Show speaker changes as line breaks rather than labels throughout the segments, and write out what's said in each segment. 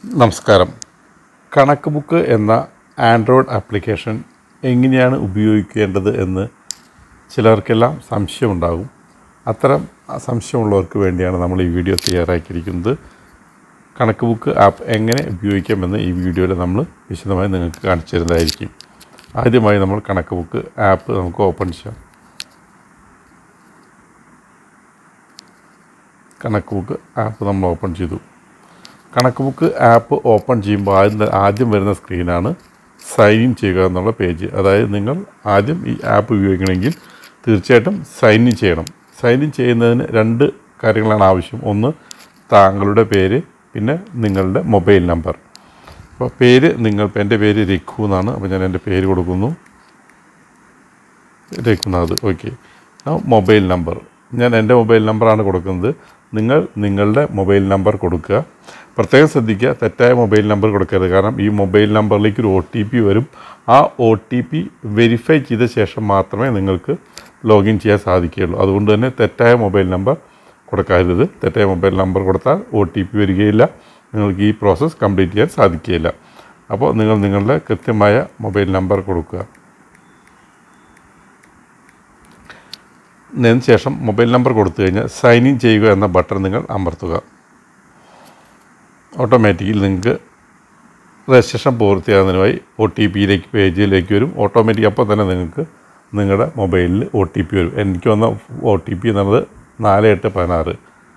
നമസ്കാരം കണക്ക് ബുക്ക് എന്ന ആൻഡ്രോയിഡ് ആപ്ലിക്കേഷൻ എങ്ങനെയാണ് ഉപയോഗിക്കേണ്ടത് എന്ന് ചിലർക്കെല്ലാം സംശയമുണ്ടാകും അത്തരം സംശയമുള്ളവർക്ക് വേണ്ടിയാണ് നമ്മൾ ഈ വീഡിയോ തയ്യാറാക്കിയിരിക്കുന്നത് കണക്ക് ബുക്ക് ആപ്പ് എങ്ങനെ ഉപയോഗിക്കാമെന്ന് ഈ വീഡിയോയിൽ നമ്മൾ വിശദമായി നിങ്ങൾക്ക് കാണിച്ചു തരുന്നതായിരിക്കും ആദ്യമായി നമ്മൾ കണക്ക് ബുക്ക് ആപ്പ് നമുക്ക് ഓപ്പൺ ചെയ്യാം കണക്ക് ബുക്ക് ആപ്പ് നമ്മൾ ഓപ്പൺ ചെയ്തു കണക്ക് ബുക്ക് ആപ്പ് ഓപ്പൺ ചെയ്യുമ്പോൾ ആദ്യം ആദ്യം വരുന്ന സ്ക്രീനാണ് സൈൻ ഇൻ ചെയ്യുക എന്നുള്ള പേജ് അതായത് നിങ്ങൾ ആദ്യം ഈ ആപ്പ് ഉപയോഗിക്കണമെങ്കിൽ തീർച്ചയായിട്ടും സൈൻ ഇൻ ചെയ്യണം സൈൻ ഇൻ ചെയ്യുന്നതിന് രണ്ട് കാര്യങ്ങളാണ് ആവശ്യം ഒന്ന് താങ്കളുടെ പേര് പിന്നെ നിങ്ങളുടെ മൊബൈൽ നമ്പർ അപ്പോൾ പേര് നിങ്ങൾ ഇപ്പോൾ എൻ്റെ പേര് രഘു എന്നാണ് അപ്പോൾ ഞാൻ എൻ്റെ പേര് കൊടുക്കുന്നു രഘുനാഥ് ഓക്കെ മൊബൈൽ നമ്പർ ഞാൻ എൻ്റെ മൊബൈൽ നമ്പറാണ് കൊടുക്കുന്നത് നിങ്ങൾ നിങ്ങളുടെ മൊബൈൽ നമ്പർ കൊടുക്കുക പ്രത്യേകം ശ്രദ്ധിക്കുക തെറ്റായ മൊബൈൽ നമ്പർ കൊടുക്കരുത് കാരണം ഈ മൊബൈൽ നമ്പറിലേക്ക് ഒരു ഒ ടി പി വരും ആ ഒ ടി പി വെരിഫൈ ചെയ്ത ശേഷം മാത്രമേ നിങ്ങൾക്ക് ലോഗിൻ ചെയ്യാൻ സാധിക്കുകയുള്ളൂ അതുകൊണ്ട് തന്നെ തെറ്റായ മൊബൈൽ നമ്പർ കൊടുക്കരുത് തെറ്റായ മൊബൈൽ നമ്പർ കൊടുത്താൽ ഒ ടി പി വരികയില്ല നിങ്ങൾക്ക് ഈ പ്രോസസ്സ് കംപ്ലീറ്റ് ചെയ്യാൻ സാധിക്കുകയില്ല അപ്പോൾ നിങ്ങൾ നിങ്ങളുടെ കൃത്യമായ മൊബൈൽ നമ്പർ കൊടുക്കുക അതിന് ശേഷം മൊബൈൽ നമ്പർ കൊടുത്തു കഴിഞ്ഞാൽ സൈൻ ഇൻ ചെയ്യുക എന്ന ബട്ടൺ നിങ്ങൾ അമർത്തുക ഓട്ടോമാറ്റിക്കലി നിങ്ങൾക്ക് രജിസ്ട്രേഷൻ പൂർത്തിയാകുന്നതിനുമായി ഒ ടി പിയിലേക്ക് പേജിലേക്ക് വരും ഓട്ടോമാറ്റിക് അപ്പോൾ തന്നെ നിങ്ങൾക്ക് നിങ്ങളുടെ മൊബൈലിൽ ഒ ടി പി വരും എനിക്ക് വന്ന ഒ ടി പി എന്നുള്ളത് നാല് എട്ട് പതിനാറ്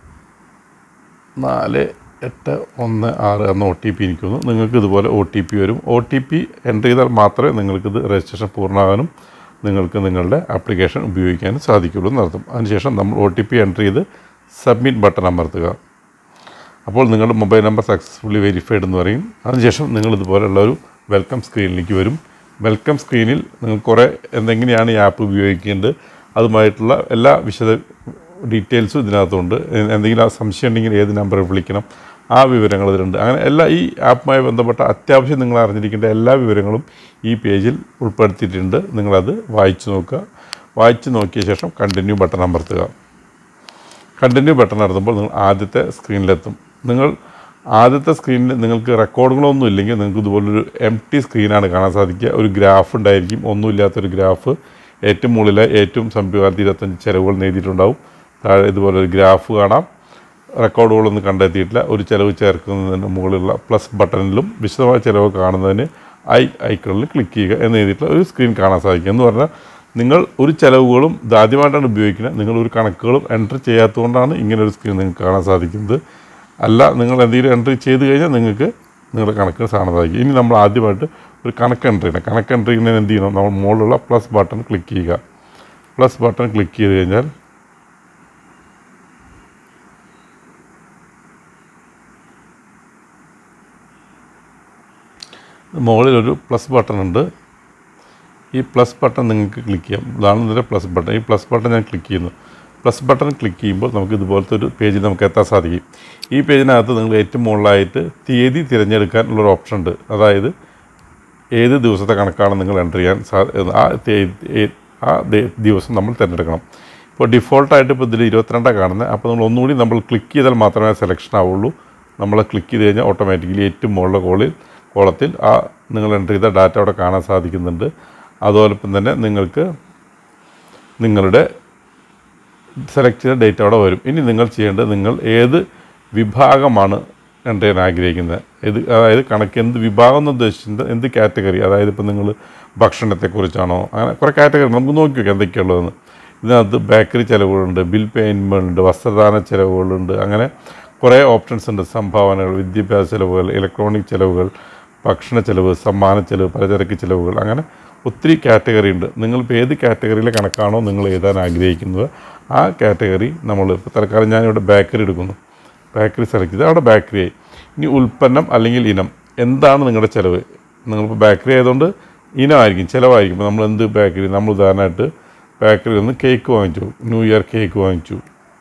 നാല് എട്ട് ഒന്ന് ആറ് എന്ന ഒ ടി പി എനിക്ക് വന്നു നിങ്ങൾക്ക് ഇതുപോലെ ഒ ടി പി വരും ഒ ടി പി എൻ്റർ ചെയ്താൽ മാത്രമേ നിങ്ങൾക്കിത് രജിസ്ട്രേഷൻ പൂർണ്ണമാകാനും നിങ്ങൾക്ക് നിങ്ങളുടെ ആപ്ലിക്കേഷൻ ഉപയോഗിക്കാനും സാധിക്കുള്ളൂ എന്നർത്ഥം അതിനുശേഷം നമ്മൾ ഒ ടി പി എൻ്റർ ചെയ്ത് സബ്മിറ്റ് ബട്ടൺ അമർത്തുക അപ്പോൾ നിങ്ങളുടെ മൊബൈൽ നമ്പർ സക്സസ്ഫുള്ളി വെരിഫൈഡ് എന്ന് പറയും അതിനുശേഷം നിങ്ങൾ ഇതുപോലുള്ള ഒരു വെൽക്കം സ്ക്രീനിലേക്ക് വരും വെൽക്കം സ്ക്രീനിൽ നിങ്ങൾ കുറേ എന്തെങ്ങനെയാണ് ഈ ആപ്പ് ഉപയോഗിക്കേണ്ടത് അതുമായിട്ടുള്ള എല്ലാ വിശദ ഡീറ്റെയിൽസും ഇതിനകത്തുണ്ട് എന്തെങ്കിലും ആ സംശയം ഉണ്ടെങ്കിൽ ഏത് നമ്പറിൽ വിളിക്കണം ആ വിവരങ്ങൾ ഇതിലുണ്ട് അങ്ങനെ എല്ലാ ഈ ആപ്പുമായി ബന്ധപ്പെട്ട അത്യാവശ്യം നിങ്ങൾ അറിഞ്ഞിരിക്കേണ്ട എല്ലാ വിവരങ്ങളും ഈ പേജിൽ ഉൾപ്പെടുത്തിയിട്ടുണ്ട് നിങ്ങളത് വായിച്ചു നോക്കുക വായിച്ചു നോക്കിയ ശേഷം കണ്ടിന്യൂ ബട്ടൺ അമർത്തുക കണ്ടിന്യൂ ബട്ടൺ നടത്തുമ്പോൾ നിങ്ങൾ ആദ്യത്തെ സ്ക്രീനിലെത്തും നിങ്ങൾ ആദ്യത്തെ സ്ക്രീനിൽ നിങ്ങൾക്ക് റെക്കോർഡുകളൊന്നും ഇല്ലെങ്കിൽ നിങ്ങൾക്ക് ഇതുപോലൊരു എം ടി സ്ക്രീനാണ് കാണാൻ സാധിക്കുക ഒരു ഗ്രാഫ് ഉണ്ടായിരിക്കും ഒന്നുമില്ലാത്തൊരു ഗ്രാഫ് ഏറ്റവും മുകളിലെ ഏറ്റവും സമീപകാലത്ത് ഇരുപത്തഞ്ച് ചിലവുകൾ നേടിയിട്ടുണ്ടാവും താഴെ ഇതുപോലെ ഒരു ഗ്രാഫ് കാണാം റെക്കോർഡുകളൊന്നും കണ്ടെത്തിയിട്ടില്ല ഒരു ചിലവ് ചേർക്കുന്നതിന് മുകളിലുള്ള പ്ലസ് ബട്ടണിലും വിശദമായ ചിലവ് കാണുന്നതിന് ഐ ഐക്കണിൽ ക്ലിക്ക് ചെയ്യുക എന്ന് എഴുതിയിട്ടുള്ള ഒരു സ്ക്രീൻ കാണാൻ സാധിക്കും എന്ന് പറഞ്ഞാൽ നിങ്ങൾ ഒരു ചിലവുകളും ഇതാദ്യമായിട്ടാണ് ഉപയോഗിക്കുന്നത് നിങ്ങൾ ഒരു കണക്കുകളും എൻട്രി ചെയ്യാത്തതുകൊണ്ടാണ് ഇങ്ങനെ ഒരു സ്ക്രീൻ നിങ്ങൾക്ക് കാണാൻ സാധിക്കുന്നത് അല്ല നിങ്ങൾ എന്തെങ്കിലും എൻട്രി ചെയ്ത് കഴിഞ്ഞാൽ നിങ്ങൾക്ക് നിങ്ങളുടെ കണക്ക് കാണാൻ സാധിക്കും ഇനി നമ്മൾ ആദ്യമായിട്ട് ഒരു കണക്ക് എൻട്രി ചെയ്യണം കണക്ക് എൻട്രി ചെയ്യുന്നതിന് എന്ത് ചെയ്യണം നമ്മൾ മുകളിലുള്ള പ്ലസ് ബട്ടൺ ക്ലിക്ക് ചെയ്യുക പ്ലസ് ബട്ടൺ ക്ലിക്ക് ചെയ്ത് കഴിഞ്ഞാൽ മുകളിലൊരു പ്ലസ് ബട്ടൺ ഉണ്ട് ഈ പ്ലസ് ബട്ടൺ നിങ്ങൾക്ക് ക്ലിക്ക് ചെയ്യാം ഇതാണ് ഇതിൻ്റെ പ്ലസ് ബട്ടൺ ഈ പ്ലസ് ബട്ടൺ ഞാൻ ക്ലിക്ക് ചെയ്യുന്നു പ്ലസ് ബട്ടൺ ക്ലിക്ക് ചെയ്യുമ്പോൾ നമുക്ക് ഇതുപോലത്തെ ഒരു പേജിൽ നമുക്ക് എത്താൻ സാധിക്കും ഈ പേജിനകത്ത് നിങ്ങൾ ഏറ്റവും മുകളിലായിട്ട് തീയതി തിരഞ്ഞെടുക്കാനുള്ളൊരു ഓപ്ഷൻ ഉണ്ട് അതായത് ഏത് ദിവസത്തെ കണക്കാണ് നിങ്ങൾ എൻ്റർ ചെയ്യാൻ സാ ആ തേ- ആ ദേ- ദിവസം നമ്മൾ തിരഞ്ഞെടുക്കണം ഇപ്പോൾ ഡിഫോൾട്ടായിട്ട് ഇപ്പോൾ ഇതിൽ ഇരുപത്തിരണ്ടാണ് കാണുന്നത് അപ്പോൾ നമ്മൾ ഒന്നുകൂടി നമ്മൾ ക്ലിക്ക് ചെയ്താൽ മാത്രമേ സെലക്ഷൻ ആവുള്ളൂ നമ്മൾ ക്ലിക്ക് ചെയ്ത് കഴിഞ്ഞാൽ ഓട്ടോമാറ്റിക്കലി ഏറ്റവും മുകളിലെ കോളിൽ കോളത്തിൽ ആ നിങ്ങൾ എൻ്റർ ചെയ്ത ഡാറ്റ അവിടെ കാണാൻ സാധിക്കുന്നുണ്ട് അതോടൊപ്പം തന്നെ നിങ്ങൾക്ക് നിങ്ങളുടെ സെലക്ട് ചെയ്ത ഡേറ്റ് അവിടെ വരും ഇനി നിങ്ങൾ ചെയ്യേണ്ടത് നിങ്ങൾ ഏത് വിഭാഗമാണ് എൻ്റർ ചെയ്യാൻ ആഗ്രഹിക്കുന്നത് ഏത് അതായത് കണക്ക് എന്ത് വിഭാഗം എന്ന് ഉദ്ദേശിച്ചത് എന്ത് കാറ്റഗറി അതായത് ഇപ്പോൾ നിങ്ങൾ ഭക്ഷണത്തെക്കുറിച്ചാണോ അങ്ങനെ കുറേ കാറ്റഗറി നമുക്ക് നോക്കി നോക്കാം എന്തൊക്കെയുള്ളതെന്ന് ഇതിനകത്ത് ബേക്കറി ചിലവുകളുണ്ട് ബിൽ പേയ്മെൻറ്റ് വസ്ത്രദാന ചിലവുകളുണ്ട് അങ്ങനെ കുറേ ഓപ്ഷൻസ് ഉണ്ട് സംഭാവനകൾ വിദ്യാഭ്യാസ ചിലവുകൾ ഇലക്ട്രോണിക് ചിലവുകൾ ഭക്ഷണ ചിലവ് സമ്മാന ചിലവ് പലചരക്ക് ചിലവുകൾ അങ്ങനെ ഒത്തിരി കാറ്റഗറി ഉണ്ട് നിങ്ങളിപ്പോൾ ഏത് കാറ്റഗറിയിലെ കണക്കാണോ നിങ്ങൾ എഴുതാൻ ആഗ്രഹിക്കുന്നത് ആ കാറ്റഗറി നമ്മൾ ഇപ്പോൾ തൽക്കാലം ഞാനിവിടെ ബേക്കറി എടുക്കുന്നു ബേക്കറി സെലക്ട് ചെയ്ത് അവിടെ ബേക്കറി ആയി ഇനി ഉൽപ്പന്നം അല്ലെങ്കിൽ ഇനം എന്താണ് നിങ്ങളുടെ ചിലവ് നിങ്ങളിപ്പോൾ ബേക്കറി ആയതുകൊണ്ട് ഇനമായിരിക്കും ചിലവായിരിക്കും ഇപ്പോൾ നമ്മൾ എന്ത് ബേക്കറി നമ്മൾ ഉദാഹരണമായിട്ട് ബേക്കറിയിൽ നിന്ന് കേക്ക് വാങ്ങിച്ചു ന്യൂ ഇയർ കേക്ക് വാങ്ങിച്ചു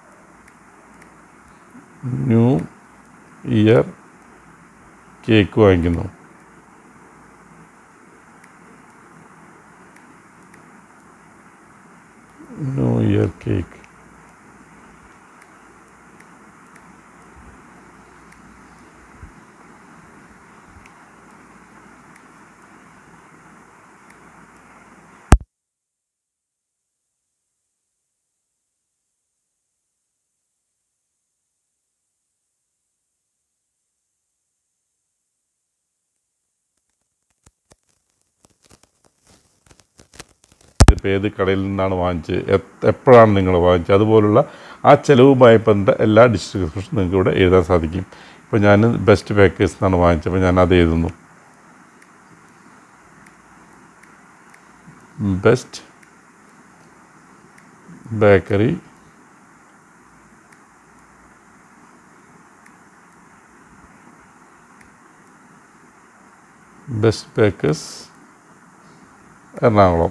ന്യൂ ഇയർ കേക്ക് വാങ്ങിക്കുന്നു ന്യൂ ഇയർ കേക്ക് ഇപ്പോൾ ഏത് കടയിൽ നിന്നാണ് വാങ്ങിച്ചത് എ- എപ്പോഴാണ് നിങ്ങൾ വാങ്ങിച്ചത് അതുപോലുള്ള ആ ചിലവുമായി ബന്ധ എല്ലാ ഡിസ്ക്രിപ്ഷൻ നിങ്ങൾക്ക് ഇവിടെ എഴുതാൻ സാധിക്കും ഇപ്പോൾ ഞാൻ ബെസ്റ്റ് ബേക്കേഴ്സ് എന്നാണ് വാങ്ങിച്ചത് അപ്പോൾ ഞാൻ അത് എഴുതുന്നു best bakery best bakers Ernakulam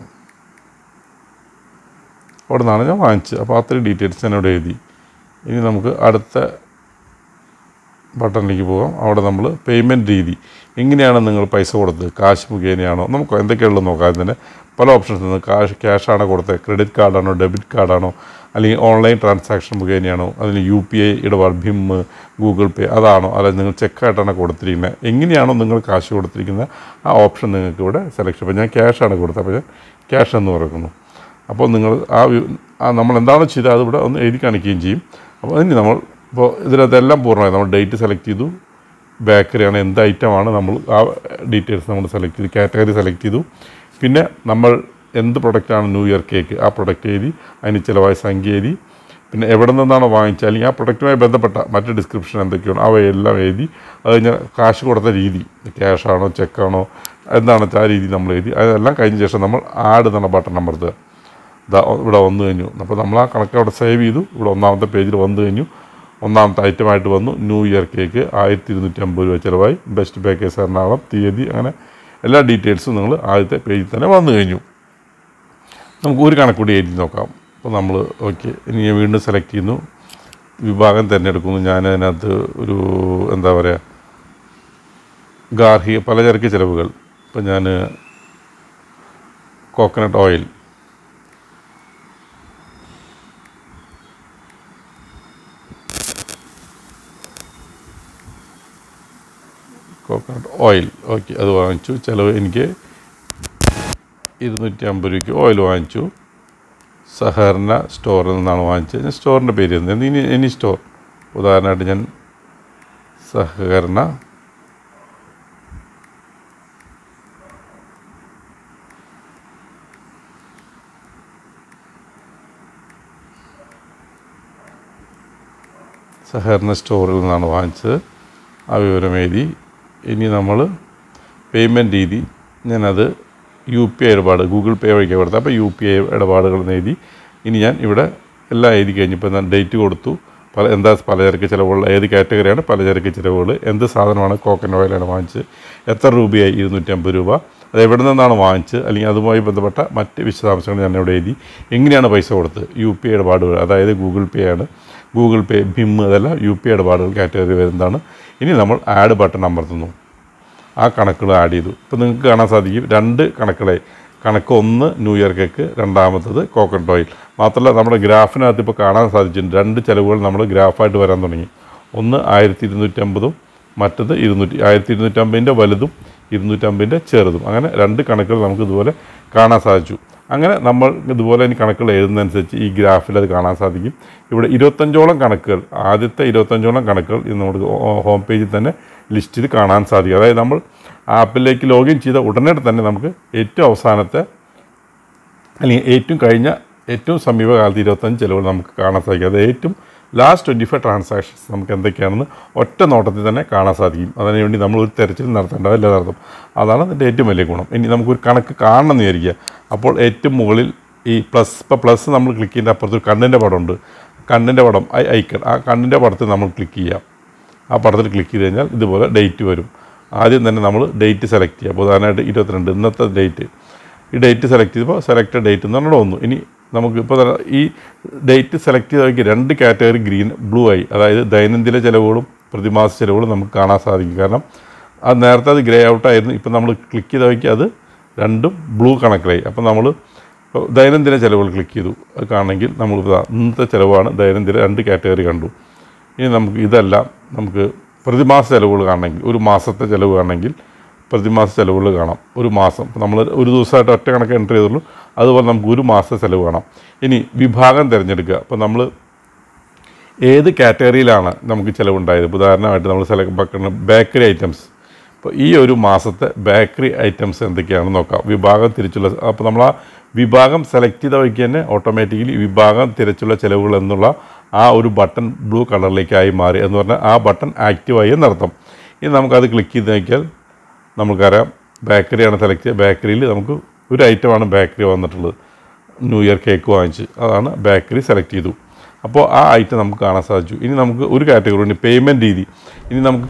അവിടെ നിന്നാണ് ഞാൻ വാങ്ങിച്ചത് അപ്പോൾ അത്രയും ഡീറ്റെയിൽസ് ഞാൻ ഇവിടെ എഴുതി ഇനി നമുക്ക് അടുത്ത ബട്ടണിലേക്ക് പോകാം അവിടെ നമ്മൾ പേയ്മെൻറ്റ് രീതി എങ്ങനെയാണ് നിങ്ങൾ പൈസ കൊടുത്തത് കാശ് മുഖേനയാണോ നമുക്ക് എന്തൊക്കെയുള്ളത് നോക്കാം അതിന് പല ഓപ്ഷൻസ് ഉണ്ട് കാശ് ക്യാഷാണോ കൊടുത്തത് ക്രെഡിറ്റ് കാർഡാണോ ഡെബിറ്റ് കാർഡാണോ അല്ലെങ്കിൽ ഓൺലൈൻ ട്രാൻസാക്ഷൻ മുഖേനയാണോ അതിന് യു പി ഐ ഇടപാട് ഭീം ഗൂഗിൾ പേ അതാണോ അല്ല നിങ്ങൾ ചെക്കായിട്ടാണോ കൊടുത്തിരിക്കുന്നത് എങ്ങനെയാണോ നിങ്ങൾ കാശ് കൊടുത്തിരിക്കുന്നത് ആ ഓപ്ഷൻ നിങ്ങൾക്ക് ഇവിടെ സെലക്ഷൻ അപ്പോൾ ഞാൻ ക്യാഷാണ് കൊടുത്തത് അപ്പോൾ ഞാൻ ക്യാഷ് എന്ന് പറയുന്നു അപ്പോൾ നിങ്ങൾ ആ വി- ആ നമ്മൾ എന്താണോ ചെയ്തത് അത് ഇവിടെ ഒന്ന് എഴുതി കാണിക്കുകയും ചെയ്യും അപ്പോൾ അതിന് നമ്മൾ ഇപ്പോൾ ഇതിനകത്തെല്ലാം പൂർണ്ണമായി നമ്മൾ ഡേറ്റ് സെലക്ട് ചെയ്തു ബേക്കറിയാണ് എന്ത് ഐറ്റമാണ് നമ്മൾ ആ ഡീറ്റെയിൽസ് നമ്മൾ സെലക്ട് ചെയ്തു കാറ്റഗറി സെലക്ട് ചെയ്തു പിന്നെ നമ്മൾ എന്ത് പ്രൊഡക്റ്റാണ് ന്യൂ ഇയർ കേക്ക് ആ പ്രൊഡക്റ്റ് എഴുതി അതിന് ചിലവായ സംഖ്യ എഴുതി പിന്നെ എവിടെ നിന്നാണോ വാങ്ങിച്ചത് അല്ലെങ്കിൽ ആ പ്രൊഡക്റ്റുമായി ബന്ധപ്പെട്ട മറ്റ് ഡിസ്ക്രിപ്ഷൻ എന്തൊക്കെയാണോ അവയെല്ലാം എഴുതി അത് കഴിഞ്ഞാൽ കാശ് കൊടുത്ത രീതി ക്യാഷാണോ ചെക്കാണോ എന്താണെന്ന് വെച്ചാൽ ആ രീതി നമ്മൾ എഴുതി അതെല്ലാം കഴിഞ്ഞ ശേഷം നമ്മൾ ആഡ് എന്നുള്ള ബട്ടൺ അമർത്തുക ദാ ഇവിടെ വന്നു കഴിഞ്ഞു അപ്പോൾ നമ്മൾ ആ കണക്ക് അവിടെ സേവ് ചെയ്തു ഇവിടെ ഒന്നാമത്തെ പേജിൽ വന്നു കഴിഞ്ഞു ഒന്നാമത്തെ ഐറ്റമായിട്ട് വന്നു ന്യൂ ഇയർ കേക്ക് ആയിരത്തി ഇരുന്നൂറ്റി അമ്പത് രൂപ ചിലവായി ബെസ്റ്റ് ബേക്കേഴ്സ് എറണാകുളം തീയതി അങ്ങനെ എല്ലാ ഡീറ്റെയിൽസും നിങ്ങൾ ആദ്യത്തെ പേജിൽ തന്നെ വന്നു കഴിഞ്ഞു നമുക്ക് ഒരു കണക്കൂടി എഴുതി നോക്കാം അപ്പോൾ നമ്മൾ ഓക്കെ ഇനി ഞാൻ വീണ്ടും സെലക്ട് ചെയ്യുന്നു വിഭാഗം തിരഞ്ഞെടുക്കുന്നു ഞാൻ അതിനകത്ത് ഒരു എന്താ പറയുക ഗാർഹിക പലചരക്ക് ചിലവുകൾ ഇപ്പം ഞാൻ coconut oil coconut oil okay അത് വാങ്ങിച്ചു ചിലവ് എനിക്ക് ഇരുന്നൂറ്റി അമ്പത് രൂപയ്ക്ക് ഓയിൽ വാങ്ങിച്ചു സഹകരണ സ്റ്റോറിൽ നിന്നാണ് വാങ്ങിച്ചത് ഞാൻ സ്റ്റോറിൻ്റെ പേര് തന്നത് ഇനി എനി സ്റ്റോർ ഉദാഹരണമായിട്ട് ഞാൻ സഹകരണ സഹകരണ സ്റ്റോറിൽ നിന്നാണ് വാങ്ങിച്ചത് ആ വിവരം എഴുതി ഇനി നമ്മൾ പേയ്മെൻറ്റ് രീതി ഞാനത് യു പി ഐ ഇടപാട് ഗൂഗിൾ പേ വഴിക്കാണ് കൊടുത്തത് അപ്പോൾ യു പി ഐ ഇടപാടുകൾ എന്ന് എഴുതി ഇനി ഞാൻ ഇവിടെ എല്ലാം എഴുതി കഴിഞ്ഞപ്പോൾ ഞാൻ ഡേറ്റ് കൊടുത്തു പല എന്താ പലചരക്ക് ചിലവുകൾ ഏത് കാറ്റഗറിയാണ് പലചരക്ക് ചിലവുകൾ എന്ത് സാധനമാണ് കോക്കനട്ട് ഓയിലാണ് വാങ്ങിച്ചത് എത്ര രൂപയായി ഇരുന്നൂറ്റമ്പത് രൂപ അത് എവിടെ നിന്നാണ് വാങ്ങിച്ചത് അല്ലെങ്കിൽ അതുമായി ബന്ധപ്പെട്ട മറ്റ് വിശദാംശങ്ങൾ ഞാൻ ഇവിടെ എഴുതി എങ്ങനെയാണ് പൈസ കൊടുത്തത് യു പി ഐ ഇടപാടുകൾ അതായത് ഗൂഗിൾ പേ ആണ് ഗൂഗിൾ പേ ഭീം അതെല്ലാം യു പി ഐ ഇടപാടുകൾ കാറ്റഗറി വരുന്നതാണ് ഇനി നമ്മൾ ആഡ് ബട്ടൺ അമർത്തുന്നു ആ കണക്കുകൾ ആഡ് ചെയ്തു ഇപ്പോൾ നിങ്ങൾക്ക് കാണാൻ സാധിക്കും രണ്ട് കണക്കുകളെ കണക്ക് ഒന്ന് ന്യൂ ഇയർ കേക്ക് രണ്ടാമത്തത് കോക്കനട്ട് ഓയിൽ മാത്രമല്ല നമ്മുടെ ഗ്രാഫിനകത്ത് ഇപ്പോൾ കാണാൻ സാധിച്ചിട്ടുണ്ട് രണ്ട് ചിലവുകൾ നമ്മൾ ഗ്രാഫായിട്ട് വരാൻ തുടങ്ങി ഒന്ന് ആയിരത്തി ഇരുന്നൂറ്റമ്പതും മറ്റത് ഇരുന്നൂറ്റി ആയിരത്തി ഇരുന്നൂറ്റമ്പതിൻ്റെ വലുതും ഇരുന്നൂറ്റമ്പതിൻ്റെ ചെറുതും അങ്ങനെ രണ്ട് കണക്കുകൾ നമുക്ക് ഇതുപോലെ കാണാൻ സാധിച്ചു അങ്ങനെ നമ്മൾ ഇതുപോലെ ഇനി കണക്കുകൾ എഴുതുന്നതനുസരിച്ച് ഈ ഗ്രാഫിൽ അത് കാണാൻ സാധിക്കും ഇവിടെ ഇരുപത്തഞ്ചോളം കണക്കുകൾ ആദ്യത്തെ ഇരുപത്തഞ്ചോളം കണക്കുകൾ ഇത് നമുക്ക് ഹോം പേജിൽ തന്നെ ലിസ്റ്റിൽ കാണാൻ സാധിക്കും അതായത് നമ്മൾ ആപ്പിലേക്ക് ലോഗിൻ ചെയ്ത ഉടനെ തന്നെ നമുക്ക് ഏറ്റവും അവസാനത്തെ അല്ലെങ്കിൽ ഏറ്റവും കഴിഞ്ഞ ഏറ്റവും സമീപകാലത്ത് ഇരുപത്തഞ്ച് ചിലവുകൾ നമുക്ക് കാണാൻ സാധിക്കും അത് ഏറ്റവും ലാസ്റ്റ് ട്വൻറ്റി ഫൈവ് ട്രാൻസാക്ഷൻസ് നമുക്ക് എന്തൊക്കെയാണെന്ന് ഒറ്റ നോട്ടത്തിൽ തന്നെ കാണാൻ സാധിക്കും അതിനുവേണ്ടി നമ്മൾ ഒരു തെരച്ചിൽ നടത്തേണ്ട അല്ല നടത്തും അതാണ് അതിൻ്റെ ഏറ്റവും വലിയ ഗുണം ഇനി നമുക്കൊരു കണക്ക് കാണണം എന്ന് വിചാരിക്കുക അപ്പോൾ ഏറ്റവും മുകളിൽ ഈ പ്ലസ് ഇപ്പോൾ പ്ലസ് നമ്മൾ ക്ലിക്ക് ചെയ്യുന്ന അപ്പുറത്ത് ഒരു കണ്ണിൻ്റെ പടമുണ്ട് കണ്ണിൻ്റെ പടം ഐ ഐക്കൺ ആ കണ്ണിൻ്റെ പടത്തിൽ നമ്മൾ ക്ലിക്ക് ചെയ്യാം ആ പടത്തിൽ ക്ലിക്ക് ചെയ്ത് കഴിഞ്ഞാൽ ഇതുപോലെ ഡേറ്റ് വരും ആദ്യം തന്നെ നമ്മൾ ഡേറ്റ് സെലക്ട് ചെയ്യുക അപ്പോൾ ഉദാഹരണമായിട്ട് ഇരുപത്തിരണ്ട് ഇന്നത്തെ ഡേറ്റ് ഈ ഡേറ്റ് സെലക്ട് ചെയ്തപ്പോൾ സെലക്ട് ഡേറ്റ് എന്ന് പറഞ്ഞാൽ വന്നു ഇനി നമുക്ക് ഇപ്പോൾ ഈ ഡേറ്റ് സെലക്ട് ചെയ്ത രണ്ട് കാറ്റഗറി ഗ്രീൻ ബ്ലൂ ആയി അതായത് ദൈനംദിന ചിലവുകളും പ്രതിമാസ ചിലവുകളും നമുക്ക് കാണാൻ സാധിക്കും കാരണം അത് നേരത്തെ അത് ഗ്രേ ഔട്ടായിരുന്നു ഇപ്പം നമ്മൾ ക്ലിക്ക് ചെയ്ത വഴിക്ക് അത് രണ്ടും ബ്ലൂ കണക്കിലായി അപ്പം നമ്മൾ ഇപ്പോൾ ദൈനംദിന ചിലവുകൾ ക്ലിക്ക് ചെയ്തു അത് കാണണമെങ്കിൽ നമ്മൾ ഇതാ ഇന്നത്തെ ചിലവാണ് ദൈനംദിന രണ്ട് കാറ്റഗറി കണ്ടു ഇനി നമുക്ക് ഇതെല്ലാം നമുക്ക് പ്രതിമാസ ചിലവുകൾ കാണണമെങ്കിൽ ഒരു മാസത്തെ ചിലവ് കാണണമെങ്കിൽ പ്രതിമാസ ചിലവുകൾ കാണാം ഒരു മാസം ഇപ്പം നമ്മൾ ഒരു ദിവസമായിട്ട് ഒറ്റ കണക്ക് എൻ്റർ ചെയ്തുള്ളൂ അതുപോലെ നമുക്ക് ഒരു മാസത്തെ ചിലവ് കാണാം ഇനി വിഭാഗം തിരഞ്ഞെടുക്കുക അപ്പോൾ നമ്മൾ ഏത് കാറ്റഗറിയിലാണ് നമുക്ക് ചിലവുണ്ടായത് ഇപ്പോൾ ഉദാഹരണമായിട്ട് നമ്മൾ സെലക്ട് ബേക്കറി ഐറ്റംസ് അപ്പോൾ ഈ ഒരു മാസത്തെ ബേക്കറി ഐറ്റംസ് എന്തൊക്കെയാണെന്ന് നോക്കാം വിഭാഗം തിരിച്ചുള്ള അപ്പോൾ നമ്മൾ ആ വിഭാഗം സെലക്ട് ചെയ്ത വഴിക്ക് തന്നെ ഓട്ടോമാറ്റിക്കലി വിഭാഗം തിരിച്ചുള്ള ചിലവുകൾ എന്നുള്ള ആ ഒരു ബട്ടൺ ബ്ലൂ കളറിലേക്കായി മാറി എന്ന് പറഞ്ഞാൽ ആ ബട്ടൺ ആക്റ്റീവായി എന്നർത്ഥം ഇനി നമുക്കത് ക്ലിക്ക് ചെയ്ത് നോക്കിയാൽ നമുക്കറിയാം ബേക്കറിയാണ് സെലക്ട് ചെയ്യുക ബേക്കറിയിൽ നമുക്ക് ഒരു ഐറ്റമാണ് ബേക്കറി വന്നിട്ടുള്ളത് ന്യൂ ഇയർ കേക്ക് വാങ്ങിച്ച് അതാണ് ബേക്കറി സെലക്ട് ചെയ്തു അപ്പോൾ ആ ഐറ്റം നമുക്ക് കാണാൻ സാധിച്ചു ഇനി നമുക്ക് ഒരു കാറ്റഗറി ഉണ്ട് പേയ്മെൻറ്റ് രീതി ഇനി നമുക്ക്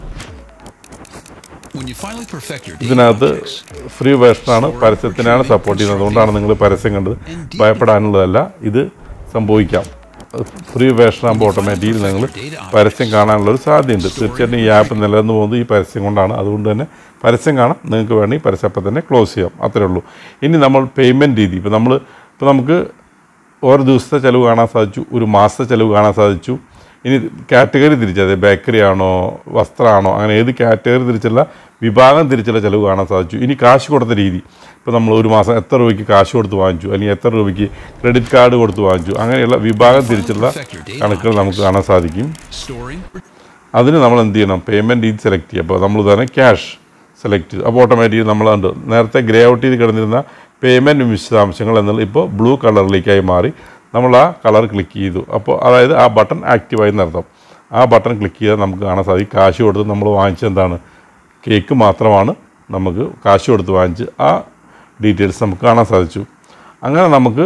When you finally perfect your dating
ഇതിനകത്ത്
objects,
ഫ്രീ വേർഷനാണ് പരസ്യത്തിനാണ് സപ്പോർട്ട് ചെയ്യുന്നത് അതുകൊണ്ടാണ് നിങ്ങൾ പരസ്യം കണ്ടത് ഭയപ്പെടാനുള്ളതല്ല ഇത് സംഭവിക്കാം ഫ്രീ വേർഷനാകുമ്പോൾ ഓട്ടോമാറ്റിക്കലി നിങ്ങൾ പരസ്യം കാണാനുള്ളൊരു സാധ്യതയുണ്ട് തീർച്ചയായിട്ടും ഈ ആപ്പ് നിലനിന്ന് പോകുന്നത് ഈ പരസ്യം കൊണ്ടാണ് അതുകൊണ്ട് തന്നെ പരസ്യം കാണാം നിങ്ങൾക്ക് വേണമെങ്കിൽ പരസ്യം അപ്പം തന്നെ ക്ലോസ് ചെയ്യാം അത്രേ ഉള്ളൂ ഇനി നമ്മൾ പേയ്മെൻറ്റ് രീതി ഇപ്പോൾ നമ്മൾ ഇപ്പോൾ നമുക്ക് ഓരോ ദിവസത്തെ ചിലവ് കാണാൻ സാധിച്ചു ഒരു മാസത്തെ ചിലവ് കാണാൻ സാധിച്ചു ഇനി കാറ്റഗറി തിരിച്ചത് ബേക്കറി ആണോ വസ്ത്രമാണോ അങ്ങനെ ഏത് കാറ്റഗറി തിരിച്ചുള്ള വിഭാഗം തിരിച്ചുള്ള ചിലവ് കാണാൻ സാധിച്ചു ഇനി കാശ് കൊടുത്ത രീതി ഇപ്പോൾ നമ്മൾ ഒരു മാസം എത്ര രൂപയ്ക്ക് കാശ് കൊടുത്ത് വാങ്ങിച്ചു അല്ലെങ്കിൽ എത്ര രൂപയ്ക്ക് ക്രെഡിറ്റ് കാർഡ് കൊടുത്ത് വാങ്ങിച്ചു അങ്ങനെയുള്ള വിഭാഗം തിരിച്ചുള്ള കണക്കുകൾ നമുക്ക് കാണാൻ സാധിക്കും
storing,
അതിന് നമ്മൾ എന്ത് ചെയ്യണം പേയ്മെൻറ്റ് രീതി സെലക്ട് ചെയ്യുക അപ്പോൾ നമ്മൾ തന്നെ ക്യാഷ് സെലക്ട് ചെയ്തു അപ്പോൾ ഓട്ടോമാറ്റിക്കലി നമ്മൾ ഉണ്ട് നേരത്തെ ഗ്രേ ഔട്ട് ചെയ്ത് കിടന്നിരുന്ന പേയ്മെൻറ്റ് വിശദാംശങ്ങൾ എന്നുള്ള ഇപ്പോൾ ബ്ലൂ കളറിലേക്കായി മാറി നമ്മൾ ആ കളർ ക്ലിക്ക് ചെയ്തു അപ്പോൾ അതായത് ആ ബട്ടൺ ആക്റ്റീവായി എന്നർത്ഥം ആ ബട്ടൺ ക്ലിക്ക് ചെയ്താൽ നമുക്ക് കാണാൻ സാധിക്കും കാശ് കൊടുത്ത് നമ്മൾ വാങ്ങിച്ചത് എന്താണ് കേക്ക് മാത്രമാണ് നമുക്ക് കാശ് കൊടുത്ത് വാങ്ങിച്ച് ആ ഡീറ്റെയിൽസ് നമുക്ക് കാണാൻ സാധിച്ചു അങ്ങനെ നമുക്ക്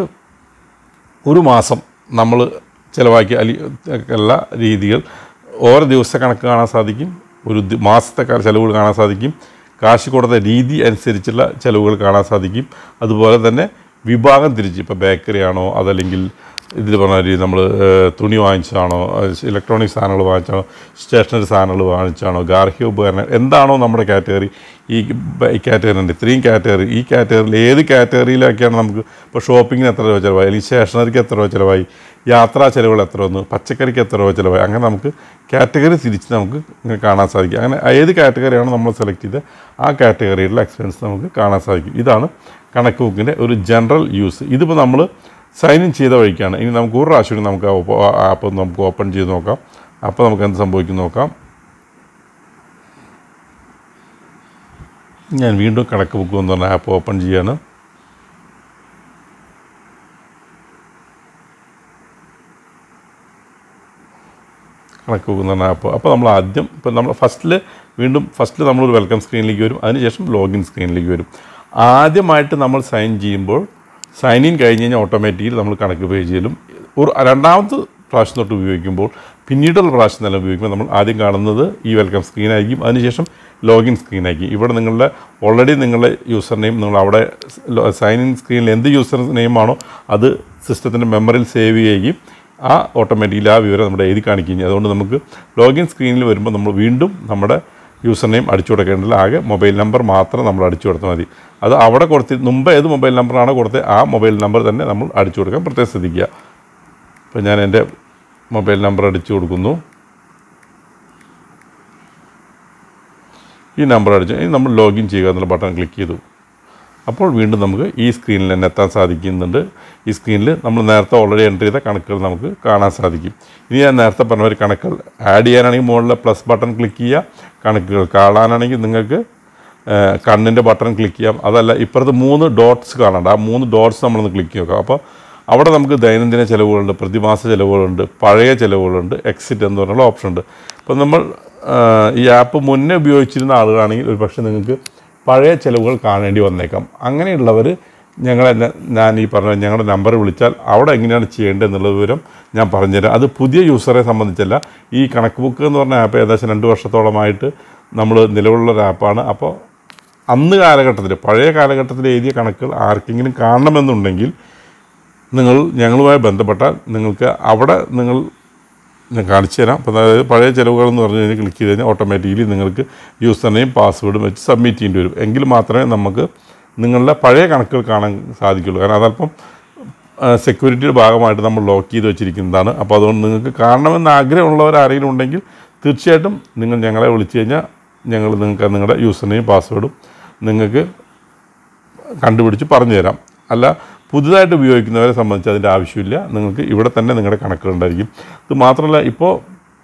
ഒരു മാസം നമ്മൾ ചിലവാക്കിയ അലി എല്ലാ രീതികൾ ഓരോ ദിവസത്തെ കണക്ക് കാണാൻ സാധിക്കും ഒരു ദി- മാസത്തെ ക- ചെലവുകൾ കാണാൻ സാധിക്കും കാശ് കൊടുത്ത രീതി അനുസരിച്ചുള്ള ചിലവുകൾ കാണാൻ സാധിക്കും അതുപോലെ തന്നെ വിഭാഗം തിരിച്ച് ഇപ്പോൾ ബേക്കറി ആണോ അതല്ലെങ്കിൽ ഇതിൽ പറഞ്ഞ രീതി നമ്മൾ തുണി വാങ്ങിച്ചാണോ ഇലക്ട്രോണിക് സാധനങ്ങൾ വാങ്ങിച്ചാണോ സ്റ്റേഷനറി സാധനങ്ങൾ വാങ്ങിച്ചാണോ ഗാർഹിക ഉപകരണം എന്താണോ നമ്മുടെ കാറ്റഗറി ഈ ബ- ഈ കാറ്റഗറി ഉണ്ട് ഇത്രയും കാറ്റഗറി ഈ കാറ്റഗറിയിൽ ഏത് കാറ്റഗറിയിലൊക്കെയാണ് നമുക്ക് ഇപ്പോൾ ഷോപ്പിങ്ങിന് എത്ര രൂപ ചിലവായി അല്ലെങ്കിൽ സ്റ്റേഷനറിക്ക് എത്ര രൂപ ചിലവായി യാത്രാ ചിലവുകൾ എത്ര വന്നു പച്ചക്കറിക്ക് എത്ര രൂപ ചിലവായി അങ്ങനെ നമുക്ക് കാറ്റഗറി തിരിച്ച് നമുക്ക് ഇങ്ങനെ കാണാൻ സാധിക്കും അങ്ങനെ ഏത് കാറ്റഗറിയാണോ നമ്മൾ സെലക്ട് ചെയ്ത് ആ കാറ്റഗറിയിലുള്ള എക്സ്പെൻസ് നമുക്ക് കാണാൻ സാധിക്കും ഇതാണ് കണക്ക് ബുക്കിൻ്റെ ഒരു ജനറൽ യൂസ് ഇതിപ്പോൾ നമ്മൾ സൈൻ ഇൻ ചെയ്ത വഴിക്കാണ് ഇനി നമുക്ക് ഒരു പ്രാവശ്യം കൂടി നമുക്ക് ആ ആപ്പ് നമുക്ക് ഓപ്പൺ ചെയ്ത് നോക്കാം അപ്പോൾ നമുക്ക് എന്ത് സംഭവിക്കും നോക്കാം ഞാൻ വീണ്ടും കണക്ക് ബുക്ക് എന്ന് പറഞ്ഞ ആപ്പ് ഓപ്പൺ ചെയ്യാണ് കണക്ക് ബുക്ക് എന്ന് പറഞ്ഞ ആപ്പ് അപ്പോൾ നമ്മൾ ആദ്യം ഇപ്പോൾ നമ്മൾ ഫസ്റ്റിൽ വീണ്ടും ഫസ്റ്റിൽ നമ്മളൊരു വെൽക്കം സ്ക്രീനിലേക്ക് വരും അതിനുശേഷം ലോഗിൻ സ്ക്രീനിലേക്ക് വരും ആദ്യമായിട്ട് നമ്മൾ സൈൻ ചെയ്യുമ്പോൾ സൈൻ ഇൻ കഴിഞ്ഞ് കഴിഞ്ഞാൽ ഓട്ടോമാറ്റിക്കലി നമ്മൾ കണക്ക് പേജിലും ഒരു രണ്ടാമത്തെ പ്രാവശ്യം തൊട്ട് ഉപയോഗിക്കുമ്പോൾ പിന്നീടുള്ള പ്രാവശ്യം തന്നെ ഉപയോഗിക്കുമ്പോൾ നമ്മൾ ആദ്യം കാണുന്നത് ഈ വെൽക്കം സ്ക്രീനായിരിക്കും അതിനുശേഷം ലോഗിൻ സ്ക്രീനായിരിക്കും ഇവിടെ നിങ്ങളുടെ ഓൾറെഡി നിങ്ങളുടെ യൂസർ നെയിം നിങ്ങൾ അവിടെ സൈൻ ഇൻ സ്ക്രീനിൽ എന്ത് യൂസർ നെയിമാണോ അത് സിസ്റ്റത്തിൻ്റെ മെമ്മറിയിൽ സേവ് ചെയ്യുകയും ആ ഓട്ടോമാറ്റിക്കലി ആ വിവരം നമ്മുടെ എഴുതി കാണിക്കുകയും അതുകൊണ്ട് നമുക്ക് ലോഗിൻ സ്ക്രീനിൽ വരുമ്പോൾ നമ്മൾ വീണ്ടും നമ്മുടെ യൂസർ നെയിം അടിച്ചു കൊടുക്കേണ്ടതില്ല ആകെ മൊബൈൽ നമ്പർ മാത്രം നമ്മൾ അടിച്ചു കൊടുത്താൽ മതി അത് അവിടെ കൊടുത്ത് മുമ്പ് ഏത് മൊബൈൽ നമ്പറാണോ കൊടുത്തത് ആ മൊബൈൽ നമ്പർ തന്നെ നമ്മൾ അടിച്ചു കൊടുക്കാൻ പ്രത്യേകം ശ്രദ്ധിക്കുക അപ്പോൾ ഞാൻ എൻ്റെ മൊബൈൽ നമ്പർ അടിച്ചു കൊടുക്കുന്നു ഈ നമ്പർ അടിച്ചു ഇനി നമ്മൾ ലോഗിൻ ചെയ്യുക എന്നുള്ള ബട്ടൺ ക്ലിക്ക് ചെയ്തു അപ്പോൾ വീണ്ടും നമുക്ക് ഈ സ്ക്രീനിൽ തന്നെ എത്താൻ സാധിക്കുന്നുണ്ട് ഈ സ്ക്രീനിൽ നമ്മൾ നേരത്തെ ഓൾറെഡി എൻ്റർ ചെയ്ത കണക്കുകൾ നമുക്ക് കാണാൻ സാധിക്കും ഇനി ഞാൻ നേരത്തെ പറഞ്ഞ ഒരു കണക്കുകൾ ആഡ് ചെയ്യാനാണെങ്കിൽ മുകളിലെ പ്ലസ് ബട്ടൺ ക്ലിക്ക് ചെയ്യുക കണക്കുകൾ കാണാനാണെങ്കിൽ നിങ്ങൾക്ക് കണ്ണിൻ്റെ ബട്ടൺ ക്ലിക്ക് ചെയ്യാം അതല്ല ഇപ്പുറത്ത് മൂന്ന് ഡോട്ട്സ് കാണാണ്ട് ആ മൂന്ന് ഡോട്ട്സ് നമ്മളൊന്ന് ക്ലിക്ക് ചെയ്യുക അപ്പോൾ അവിടെ നമുക്ക് ദൈനംദിന ചിലവുകളുണ്ട് പ്രതിമാസ ചിലവുകളുണ്ട് പഴയ ചിലവുകളുണ്ട് എക്സിറ്റ് എന്ന് പറഞ്ഞുള്ള ഓപ്ഷൻ ഉണ്ട് അപ്പോൾ നമ്മൾ ആ, ഈ ആപ്പ് മുന്നേ ഉപയോഗിച്ചിരുന്ന ആളുകളാണെങ്കിൽ ഒരു പക്ഷേ നിങ്ങൾക്ക് പഴയ ചിലവുകൾ കാണേണ്ടി വന്നേക്കാം അങ്ങനെയുള്ളവർ ഞങ്ങളെ ന- ഞാൻ ഈ പറഞ്ഞ ഞങ്ങളുടെ നമ്പർ വിളിച്ചാൽ അവിടെ എങ്ങനെയാണ് ചെയ്യേണ്ടത് എന്നുള്ള വിവരം ഞാൻ പറഞ്ഞുതരാം അത് പുതിയ യൂസറെ സംബന്ധിച്ചല്ല ഈ കണക്ക് ബുക്ക് എന്ന് പറഞ്ഞ ആപ്പ് ഏകദേശം രണ്ട് വർഷത്തോളമായിട്ട് നമ്മൾ നിലവിലുള്ള ഒരു ആപ്പാണ് അപ്പോൾ അന്ന് കാലഘട്ടത്തിൽ പഴയ കാലഘട്ടത്തിൽ എഴുതിയ കണക്കുകൾ ആർക്കെങ്കിലും കാണണമെന്നുണ്ടെങ്കിൽ നിങ്ങൾ ഞങ്ങളുമായി ബന്ധപ്പെട്ടാൽ നിങ്ങൾക്ക് അവിടെ നിങ്ങൾ ഞാൻ കാണിച്ചു തരാം അപ്പോൾ അതായത് പഴയ ചിലവുകൾ എന്ന് പറഞ്ഞു കഴിഞ്ഞാൽ ക്ലിക്ക് ചെയ്ത് കഴിഞ്ഞാൽ ഓട്ടോമാറ്റിക്കലി നിങ്ങൾക്ക് യൂസർ നെയിം പാസ്വേഡും വെച്ച് സബ്മിറ്റ് ചെയ്യേണ്ടി വരും എങ്കിൽ മാത്രമേ നമുക്ക് നിങ്ങളുടെ പഴയ കണക്കുകൾ കാണാൻ സാധിക്കുള്ളൂ കാരണം അതല്പം സെക്യൂരിറ്റിയുടെ ഭാഗമായിട്ട് നമ്മൾ ലോക്ക് ചെയ്ത് വെച്ചിരിക്കുന്നതാണ് അപ്പോൾ അതുകൊണ്ട് നിങ്ങൾക്ക് കാണണമെന്ന് ആഗ്രഹമുള്ളവർ ആരെങ്കിലും ഉണ്ടെങ്കിൽ തീർച്ചയായിട്ടും നിങ്ങൾ ഞങ്ങളെ വിളിച്ചു കഴിഞ്ഞാൽ ഞങ്ങൾ നിങ്ങൾക്ക് നിങ്ങളുടെ യൂസർ നെയിം പാസ്വേഡും നിങ്ങൾക്ക് കണ്ടുപിടിച്ച് പറഞ്ഞു തരാം അല്ല പുതുതായിട്ട് ഉപയോഗിക്കുന്നവരെ സംബന്ധിച്ച് അതിൻ്റെ ആവശ്യമില്ല നിങ്ങൾക്ക് ഇവിടെ തന്നെ നിങ്ങളുടെ കണക്കുകളുണ്ടായിരിക്കും ഇത് മാത്രമല്ല ഇപ്പോൾ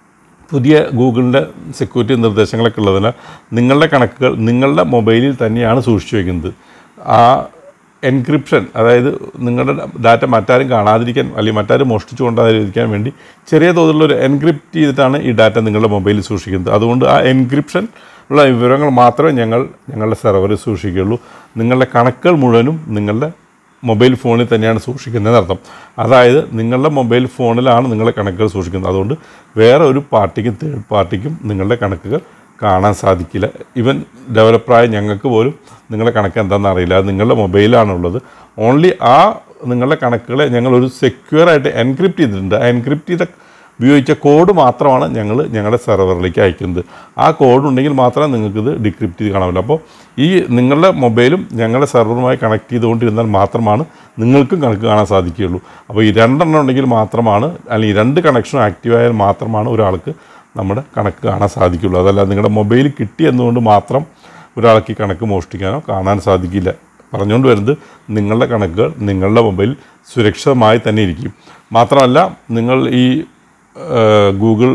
പുതിയ ഗൂഗിളിൻ്റെ സെക്യൂരിറ്റി നിർദ്ദേശങ്ങളൊക്കെ ഉള്ളതിനാൽ നിങ്ങളുടെ കണക്കുകൾ നിങ്ങളുടെ മൊബൈലിൽ തന്നെയാണ് സൂക്ഷിച്ചു വയ്ക്കുന്നത് ആ എൻക്രിപ്ഷൻ അതായത് നിങ്ങളുടെ ഡാറ്റ മറ്റാരും കാണാതിരിക്കാൻ അല്ലെങ്കിൽ മറ്റാരും മോഷ്ടിച്ചു കൊണ്ടാതിരിക്കാൻ വേണ്ടി ചെറിയ തോതിലുള്ള ഒരു എൻക്രിപ്റ്റ് ചെയ്തിട്ടാണ് ഈ ഡാറ്റ നിങ്ങളുടെ മൊബൈലിൽ സൂക്ഷിക്കുന്നത് അതുകൊണ്ട് ആ എൻക്രിപ്ഷൻ ഉള്ള വിവരങ്ങൾ മാത്രമേ ഞങ്ങൾ ഞങ്ങളുടെ സെർവറിൽ സൂക്ഷിക്കുകയുള്ളൂ നിങ്ങളുടെ കണക്കുകൾ മുഴുവനും നിങ്ങളുടെ മൊബൈൽ ഫോണിൽ തന്നെയാണ് സൂക്ഷിക്കുന്നത് അർത്ഥം അതായത് നിങ്ങളുടെ മൊബൈൽ ഫോണിലാണ് നിങ്ങളുടെ കണക്കുകൾ സൂക്ഷിക്കുന്നത് അതുകൊണ്ട് വേറെ ഒരു പാർട്ടിക്കും തേർഡ് പാർട്ടിക്കും നിങ്ങളുടെ കണക്കുകൾ കാണാൻ സാധിക്കില്ല ഈവൻ ഡെവലപ്പറായ ഞങ്ങൾക്ക് പോലും നിങ്ങളുടെ കണക്ക് എന്താണെന്ന് അറിയില്ല അത് നിങ്ങളുടെ മൊബൈലാണുള്ളത് ഓൺലി ആ നിങ്ങളുടെ കണക്കുകളെ ഞങ്ങൾ ഒരു സെക്യൂർ ആയിട്ട് എൻക്രിപ്റ്റ് ചെയ്തിട്ടുണ്ട് ആ എൻക്രിപ്റ്റ് ചെയ്ത ഉപയോഗിച്ച കോഡ് മാത്രമാണ് ഞങ്ങൾ ഞങ്ങളുടെ സെർവറിലേക്ക് അയക്കുന്നത് ആ കോഡ് ഉണ്ടെങ്കിൽ മാത്രമേ നിങ്ങൾക്കിത് ഡിക്രിപ്റ്റ് ചെയ്ത് കാണാൻ പറ്റുള്ളൂ അപ്പോൾ ഈ നിങ്ങളുടെ മൊബൈലും ഞങ്ങളുടെ സെർവറുമായി കണക്ട് ചെയ്തുകൊണ്ടിരുന്നാൽ മാത്രമാണ് നിങ്ങൾക്കും കണക്ക് കാണാൻ സാധിക്കുകയുള്ളൂ അപ്പോൾ ഈ രണ്ടെണ്ണം ഉണ്ടെങ്കിൽ മാത്രമാണ് അല്ലെങ്കിൽ രണ്ട് കണക്ഷനും ആക്റ്റീവ് ആയാൽ മാത്രമാണ് ഒരാൾക്ക് നമ്മുടെ കണക്ക് കാണാൻ സാധിക്കുള്ളൂ അതല്ല നിങ്ങളുടെ മൊബൈൽ കിട്ടി എന്നുകൊണ്ട് മാത്രം ഒരാൾക്ക് ഈ കണക്ക് മോഷ്ടിക്കാനോ കാണാൻ സാധിക്കില്ല പറഞ്ഞുകൊണ്ട് വരുന്നത് നിങ്ങളുടെ കണക്കുകൾ നിങ്ങളുടെ മൊബൈൽ സുരക്ഷിതമായി തന്നെ ഇരിക്കും മാത്രമല്ല നിങ്ങൾ ഈ ഗൂഗിൾ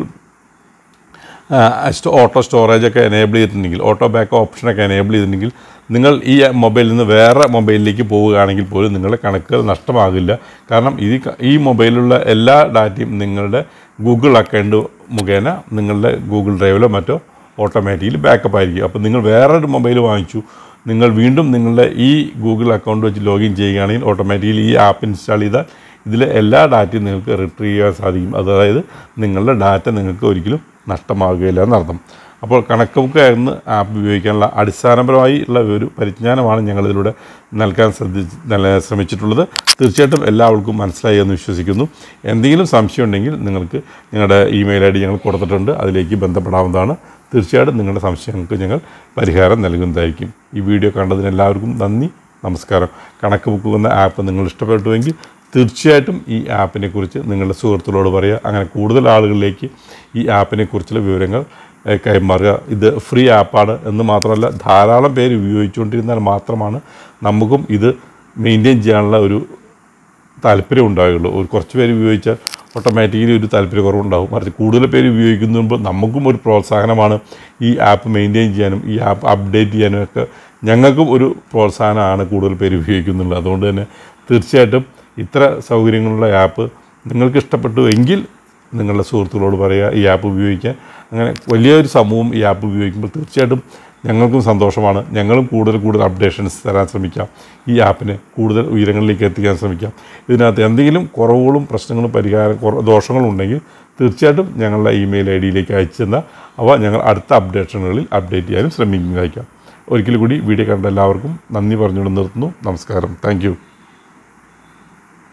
സ്റ്റോ ഓട്ടോ സ്റ്റോറേജ് ഒക്കെ എനേബിൾ ചെയ്തിട്ടുണ്ടെങ്കിൽ ഓട്ടോ ബാക്ക് ഓപ്ഷനൊക്കെ എനേബിൾ ചെയ്തിട്ടുണ്ടെങ്കിൽ നിങ്ങൾ ഈ മൊബൈലിൽ നിന്ന് വേറെ മൊബൈലിലേക്ക് പോവുകയാണെങ്കിൽ പോലും നിങ്ങളുടെ കണക്കുകൾ നഷ്ടമാകില്ല കാരണം ഈ ഈ മൊബൈലിലുള്ള എല്ലാ ഡാറ്റയും നിങ്ങളുടെ ഗൂഗിൾ അക്കൗണ്ട് മുഖേന നിങ്ങളുടെ ഗൂഗിൾ ഡ്രൈവിലോ മറ്റോ ഓട്ടോമാറ്റിക്കലി ബാക്കപ്പ് ആയിരിക്കും അപ്പോൾ നിങ്ങൾ വേറൊരു മൊബൈൽ വാങ്ങിച്ചു നിങ്ങൾ വീണ്ടും നിങ്ങളുടെ ഈ ഗൂഗിൾ അക്കൗണ്ട് വെച്ച് ലോഗിൻ ചെയ്യുകയാണെങ്കിൽ ഓട്ടോമാറ്റിക്കലി ഈ ആപ്പ് ഇൻസ്റ്റാൾ ചെയ്താൽ ഇതിലെ എല്ലാ ഡാറ്റയും നിങ്ങൾക്ക് റിട്രീവ് ചെയ്യാൻ സാധിക്കും അതായത് നിങ്ങളുടെ ഡാറ്റ നിങ്ങൾക്ക് ഒരിക്കലും നഷ്ടമാകുകയില്ല എന്നർത്ഥം അപ്പോൾ കണക്ക് ബുക്കായിരുന്നു ആപ്പ് ഉപയോഗിക്കാനുള്ള അടിസ്ഥാനപരമായി ഉള്ള ഒരു പരിജ്ഞാനമാണ് ഞങ്ങളിതിലൂടെ നൽകാൻ ശ്രദ്ധിച്ച് നൽ- ശ്രമിച്ചിട്ടുള്ളത് തീർച്ചയായിട്ടും എല്ലാവർക്കും മനസ്സിലായി എന്ന് വിശ്വസിക്കുന്നു എന്തെങ്കിലും സംശയം ഉണ്ടെങ്കിൽ നിങ്ങൾക്ക് ഞങ്ങളുടെ ഇമെയിൽ ഐ ഡി ഞങ്ങൾ കൊടുത്തിട്ടുണ്ട് അതിലേക്ക് ബന്ധപ്പെടാവുന്നതാണ് തീർച്ചയായിട്ടും നിങ്ങളുടെ സംശയങ്ങൾക്ക് ഞങ്ങൾ പരിഹാരം നൽകുന്നതായിരിക്കും ഈ വീഡിയോ കണ്ടതിന് എല്ലാവർക്കും നന്ദി നമസ്കാരം കണക്ക് ബുക്ക് എന്ന ആപ്പ് നിങ്ങൾ ഇഷ്ടപ്പെട്ടുവെങ്കിൽ തീർച്ചയായിട്ടും ഈ ആപ്പിനെ കുറിച്ച് നിങ്ങളുടെ സുഹൃത്തുക്കളോട് പറയുക അങ്ങനെ കൂടുതൽ ആളുകളിലേക്ക് ഈ ആപ്പിനെ കുറിച്ചുള്ള വിവരങ്ങൾ ഏഹ്, കൈമാറുക ഇത് ഫ്രീ ആപ്പാണ് എന്ന് മാത്രമല്ല ധാരാളം പേര് ഉപയോഗിച്ചുകൊണ്ടിരുന്നാൽ മാത്രമാണ് നമുക്കും ഇത് മെയിൻറ്റെയിൻ ചെയ്യാനുള്ള ഒരു താല്പര്യം ഉണ്ടാവുകയുള്ളൂ ഒരു കുറച്ച് പേര് ഉപയോഗിച്ചാൽ ഓട്ടോമാറ്റിക്കലി ഒരു താല്പര്യക്കുറവുണ്ടാകും മറിച്ച് കൂടുതൽ പേര് ഉപയോഗിക്കുമ്പോൾ നമുക്കും ഒരു പ്രോത്സാഹനമാണ് ഈ ആപ്പ് മെയിൻറ്റെയിൻ ചെയ്യാനും ഈ ആപ്പ് അപ്ഡേറ്റ് ചെയ്യാനും ഒക്കെ ഞങ്ങൾക്കും ഒരു പ്രോത്സാഹനമാണ് കൂടുതൽ പേര് ഉപയോഗിക്കുന്നുള്ളത് അതുകൊണ്ട് തന്നെ തീർച്ചയായിട്ടും ഇത്ര സൗകര്യങ്ങളുള്ള ആപ്പ് നിങ്ങൾക്ക് ഇഷ്ടപ്പെട്ടു എങ്കിൽ നിങ്ങളുടെ സുഹൃത്തുക്കളോട് പറയുക ഈ ആപ്പ് ഉപയോഗിക്കാൻ അങ്ങനെ വലിയൊരു സമൂഹം ഈ ആപ്പ് ഉപയോഗിക്കുമ്പോൾ തീർച്ചയായിട്ടും ഞങ്ങൾക്കും സന്തോഷമാണ് ഞങ്ങളും കൂടുതൽ കൂടുതൽ അപ്ഡേഷൻസ് തരാൻ ശ്രമിക്കാം ഈ ആപ്പിനെ കൂടുതൽ ഉയരങ്ങളിലേക്ക് എത്തിക്കാൻ ശ്രമിക്കാം ഇതിനകത്ത് എന്തെങ്കിലും കുറവുകളും പ്രശ്നങ്ങളും പരിഹാരം കുറ ദോഷങ്ങളും ഉണ്ടെങ്കിൽ തീർച്ചയായിട്ടും ഞങ്ങളുടെ ഇമെയിൽ ഐ ഡിയിലേക്ക് അയച്ചു തന്നാൽ അവ ഞങ്ങൾ അടുത്ത അപ്ഡേഷനുകളിൽ അപ്ഡേറ്റ് ചെയ്യാനും ശ്രമിക്കുന്നതായിരിക്കാം ഒരിക്കൽ കൂടി വീഡിയോ കണ്ട എല്ലാവർക്കും നന്ദി പറഞ്ഞുകൊണ്ട് നിർത്തുന്നു നമസ്കാരം താങ്ക്